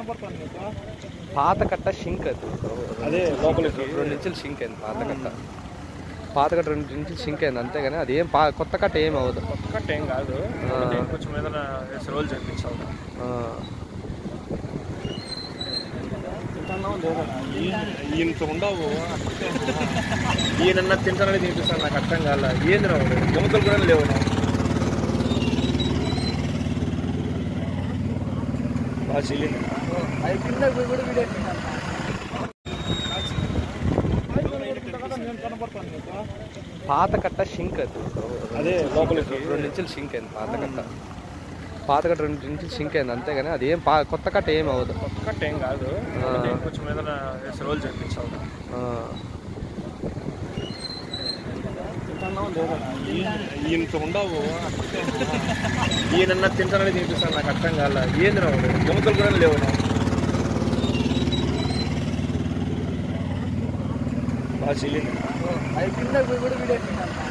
కనపడుతుంది మీకు పాత కట్ట షింక్ అది అదే లోపలికి. రెండు ఇంచులు షింక్ అయింది పాత కట్ట పాత కట్ట రెండు ఇంచులు షింక్ అయింది అంతేగాని అది ఏం పా కొత్త కట్ట ఏం అవ్వదు ఒక్కటే ఏం కాదు ఆ. దీనికి కొంచెం ఏదైనా వేసి రోల్ చేయించాలి ఆ, ఈయనతో ఉండవు ఈయనన్నా తింటానని తినిపిస్తాను నాకు అర్థం కాల ఏంది రావు ఎముకలు కూడా లేవు నాకు. బాగా చెల్లింది పాత కట్ట షింక్ అది అదే లోపలికి. రెండు ఇంచులు షింక్ అయింది పాత కట్ట పాత కట్ట రెండు ఇంచులు షింక్ అయింది అంతేగాని అది ఏం పా కొత్త కట్ట ఏం అవ్వదు ఒక్కటే ఏం కాదు ఆ. దీనికి కొంచెం ఏదైనా వేసి రోల్ చేయించాలి ఆ, ఈయనతో ఉండవు ఈయనన్నా తింటానని తినిపిస్తాను నాకు అర్థం కాల ఏంది రావు ఎముకలు కూడా లేవు నాకు. బాగా చెల్లింది